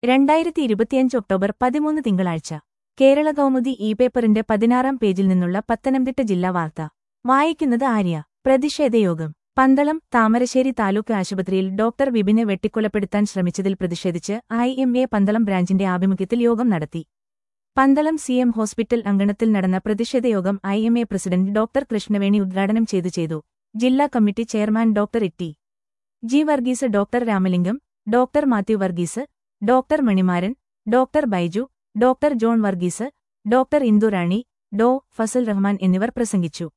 രണ്ടായിരത്തി ഇരുപത്തിയഞ്ച് ഒക്ടോബർ പതിമൂന്ന് തിങ്കളാഴ്ച കേരള കൗമുദി ഇ പേപ്പറിന്റെ പതിനാറാം പേജിൽ നിന്നുള്ള പത്തനംതിട്ട ജില്ലാ വാർത്ത വായിക്കുന്നത് ആര്യ പ്രതിഷേധയോഗം പന്തളം താമരശ്ശേരി താലൂക്ക് ആശുപത്രിയിൽ ഡോക്ടർ വിപിനെ വെട്ടിക്കൊലപ്പെടുത്താൻ ശ്രമിച്ചതിൽ പ്രതിഷേധിച്ച് ഐ എം എ പന്തളം ബ്രാഞ്ചിന്റെ ആഭിമുഖ്യത്തിൽ യോഗം നടത്തി പന്തളം സി എം ഹോസ്പിറ്റൽ അങ്കണത്തിൽ നടന്ന പ്രതിഷേധയോഗം I M A president doctor Krishnaveni ഉദ്ഘാടനം ചെയ്തു ചെയ്തു ജില്ലാ committee chairman doctor Itty G Varghese doctor Ramalingam doctor Mathew Varghese doctor Manimaran doctor Baiju doctor John Varghese doctor Indurani Dr Fazal Rahman എന്നിവർ പ്രസംഗിച്ചു